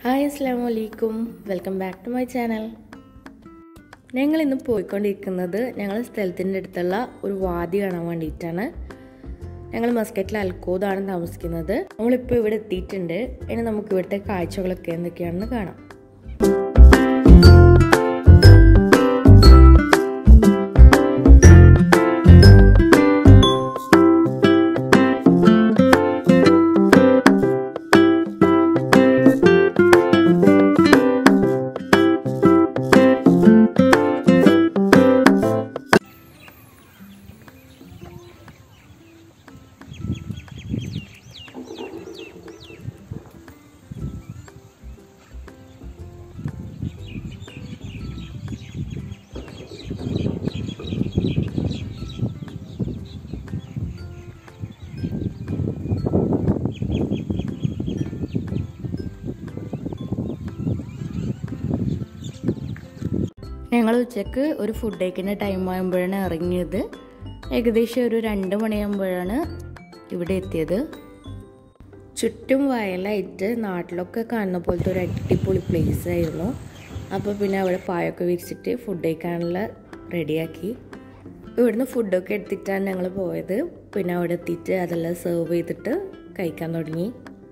hi അസ്സാം വലൈക്കും welcome back to my channel ഞങ്ങൾ ഇന്ന് പോയിക്കൊണ്ടിരിക്കുന്നത് ഞങ്ങളുടെ സ്ഥലത്തിൻ്റെ അടുത്തുള്ള ഒരു വാദി കാണാൻ വേണ്ടിയിട്ടാണ് ഞങ്ങൾ മസ്കറ്റിൽ അൽക്കോദാണ് താമസിക്കുന്നത് നമ്മളിപ്പോൾ ഇവിടെ എത്തിയിട്ടുണ്ട് ഇനി നമുക്ക് ഇവിടുത്തെ കാഴ്ചകളൊക്കെ എന്തൊക്കെയാണെന്ന് കാണാം ഞങ്ങൾ ഉച്ചക്ക് ഒരു ഫുഡ് കഴിക്കുന്ന ടൈം ആകുമ്പോഴാണ് ഇറങ്ങിയത് ഏകദേശം ഒരു രണ്ട് മണിയാകുമ്പോഴാണ് ഇവിടെ എത്തിയത് ചുറ്റും വയലായിട്ട് നാട്ടിലൊക്കെ കാണുന്ന പോലത്തെ ഒരു അടിപൊളി പ്ലേസ് ആയിരുന്നു അപ്പോൾ പിന്നെ അവിടെ പായൊക്കെ വിരിച്ചിട്ട് ഫുഡ് കഴിക്കാനുള്ള റെഡിയാക്കി ഇവിടുന്ന് ഫുഡൊക്കെ എടുത്തിട്ടാണ് ഞങ്ങൾ പോയത് പിന്നെ അവിടെ എത്തിയിട്ട് അതെല്ലാം സെർവ് ചെയ്തിട്ട് കഴിക്കാൻ തുടങ്ങി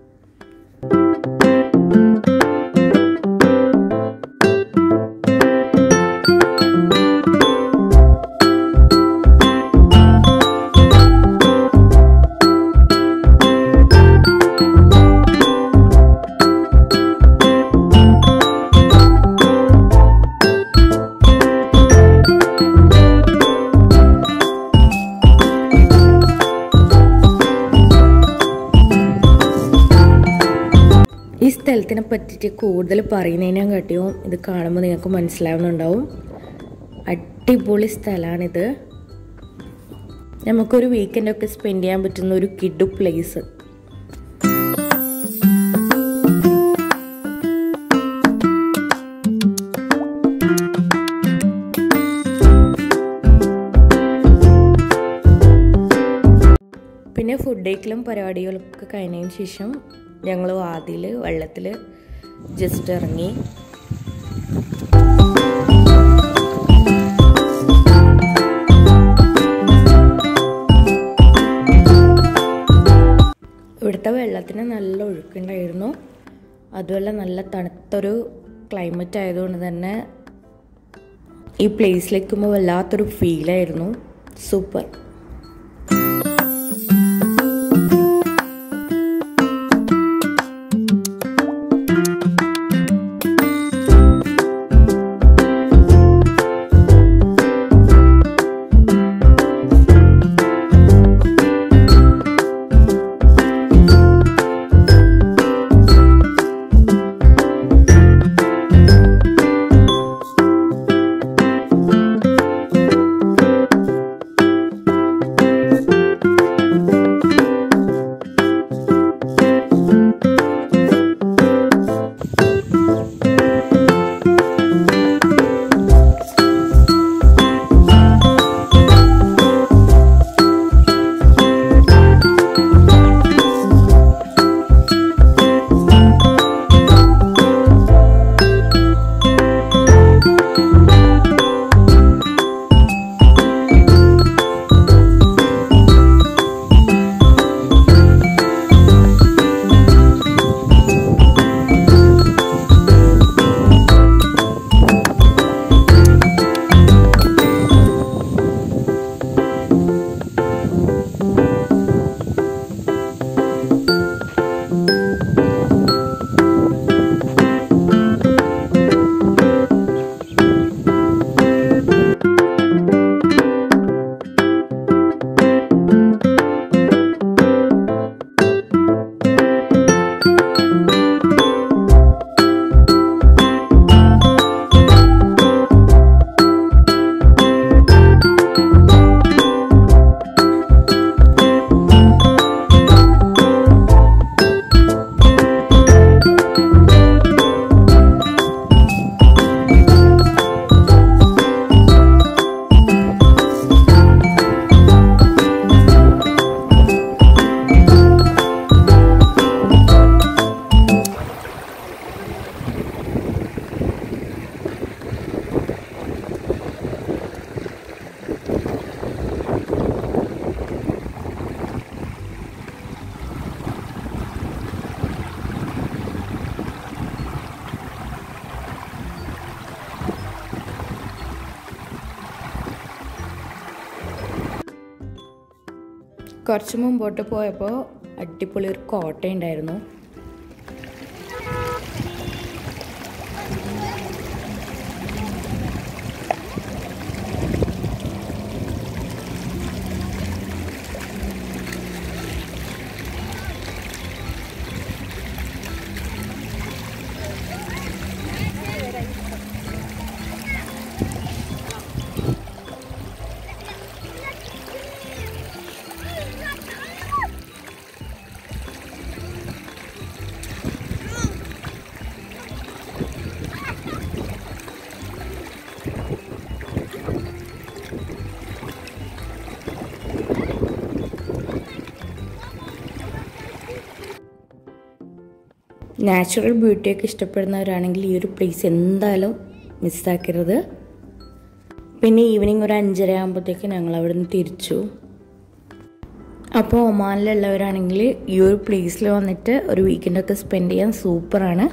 ഈ സ്ഥലത്തിനെ പറ്റിയിട്ട് കൂടുതൽ പറയുന്നതിനെ കാട്ടിയും ഇത് കാണുമ്പോൾ നിങ്ങൾക്ക് മനസ്സിലാവുന്നുണ്ടാവും അടിപൊളി സ്ഥലമാണിത് നമുക്കൊരു വീക്കെൻഡൊക്കെ സ്പെൻഡ് ചെയ്യാൻ പറ്റുന്ന ഒരു കിഡു പ്ലേസ് പിന്നെ ഫുഡ് കഴിക്കലും പരിപാടികളൊക്കെ കഴിഞ്ഞതിന് ശേഷം ഞങ്ങൾ വാതിൽ വെള്ളത്തിൽ ജസ്റ്റ് ഇറങ്ങി ഇവിടുത്തെ വെള്ളത്തിന് നല്ല ഒഴുക്കുണ്ടായിരുന്നു അതുമല്ല നല്ല തണുത്തൊരു ക്ലൈമറ്റ് ആയതുകൊണ്ട് തന്നെ ഈ പ്ലേസിലേക്കുമ്പോൾ വല്ലാത്തൊരു ഫീലായിരുന്നു സൂപ്പർ കുറച്ച് മുമ്പോട്ട് പോയപ്പോൾ അടിപൊളി ഒരു കോട്ട ഉണ്ടായിരുന്നു നാച്ചുറൽ ബ്യൂട്ടിയൊക്കെ ഇഷ്ടപ്പെടുന്നവരാണെങ്കിൽ ഈ ഒരു പ്ലേസ് എന്തായാലും മിസ്സാക്കരുത് പിന്നെ ഈവനിങ് ഒരു അഞ്ചര ആകുമ്പോഴത്തേക്ക് ഞങ്ങൾ അവിടെ നിന്ന് തിരിച്ചു അപ്പോൾ ഒമാനിലുള്ളവരാണെങ്കിൽ ഈ ഒരു പ്ലേസിൽ വന്നിട്ട് ഒരു വീക്കെൻഡൊക്കെ സ്പെൻഡ് ചെയ്യാൻ സൂപ്പറാണ്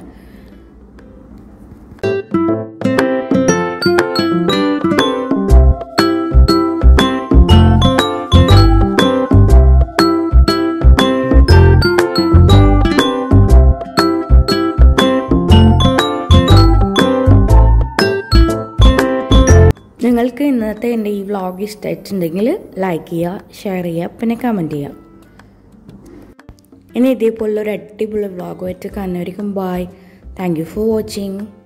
നിങ്ങൾക്ക് ഇന്നത്തെ എൻ്റെ ഈ വ്ളോഗ് ഇഷ്ടമായിട്ടുണ്ടെങ്കിൽ ലൈക്ക് ചെയ്യുക ഷെയർ ചെയ്യുക പിന്നെ കമൻറ്റ് ചെയ്യുക ഇനി ഇതേപോലുള്ള ഒരു അടിപൊളി വ്ളോഗുമായിട്ട് കാണുന്നവരിക്കും bye thank you for watching